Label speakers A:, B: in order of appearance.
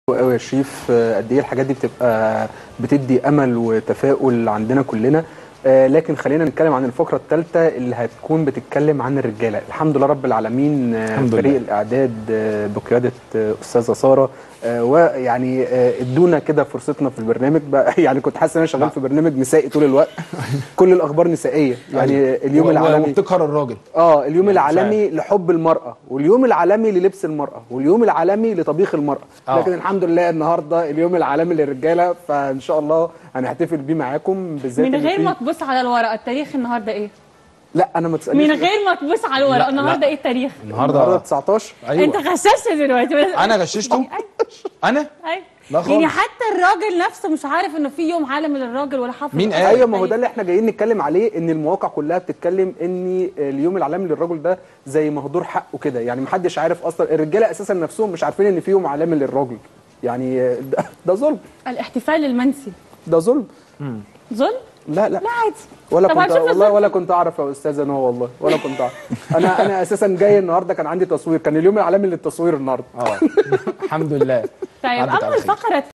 A: قوي يا شريف آه، قد ايه الحاجات دي بتبقى بتدي امل وتفاؤل عندنا كلنا آه، لكن خلينا نتكلم عن الفقره الثالثه اللي هتكون بتتكلم عن الرجاله الحمد لله رب العالمين آه،
B: الحمد
A: فريق
B: لله.
A: الاعداد آه، بقياده آه، استاذه ساره آه، ويعني آه، ادونا كده فرصتنا في البرنامج بقى يعني كنت حاسس ان انا شغال في برنامج نسائي طول الوقت كل الاخبار نسائيه يعني
B: أيوة.
A: اليوم
B: و-
A: العالمي
B: وبتقهر الراجل
A: اه اليوم
B: يعني
A: العالمي لحب المرأة واليوم العالمي للبس المرأة واليوم العالمي لطبيخ المرأة
B: آه.
A: لكن الحمد لله النهارده اليوم العالمي للرجالة فإن شاء الله هنحتفل بيه معاكم بالذات
C: من
A: إن
C: غير
A: في-
C: ما تبص على الورقه التاريخ النهارده ايه
A: لا أنا ما تسألنيش
C: من غير ما تبص على الورقه
B: لا،
C: النهارده
B: لا.
C: ايه التاريخ
A: النهارده
B: النهارده
A: 19
B: ايوه
C: انت غششت دلوقتي
B: انا غششته انا
C: أيوة.
B: لا خالص.
C: يعني حتى الراجل نفسه مش عارف انه في يوم عالمي للراجل ولا حافظ
B: مين
C: أصلاً
B: قال؟
A: ايوه ما هو ده
C: التاريخ.
A: اللي احنا جايين نتكلم عليه ان المواقع كلها بتتكلم ان اليوم العالمي للرجل ده زي مهدور حقه كده يعني محدش عارف اصلا الرجاله اساسا نفسهم مش عارفين ان في يوم عالمي للراجل يعني ده, ده ظلم
C: الاحتفال المنسي
A: ده ظلم
C: ظلم
A: لا لا
C: لا عادي
A: ولا
C: طب
A: كنت
C: هنشوف
A: والله
C: الظلم.
A: ولا كنت اعرف يا استاذه نوى والله ولا كنت اعرف انا انا اساسا جاي النهارده كان عندي تصوير كان اليوم العالمي للتصوير النهارده
B: اه الحمد لله
C: طيب
B: عدت على
C: اما
B: خير.
C: الفقره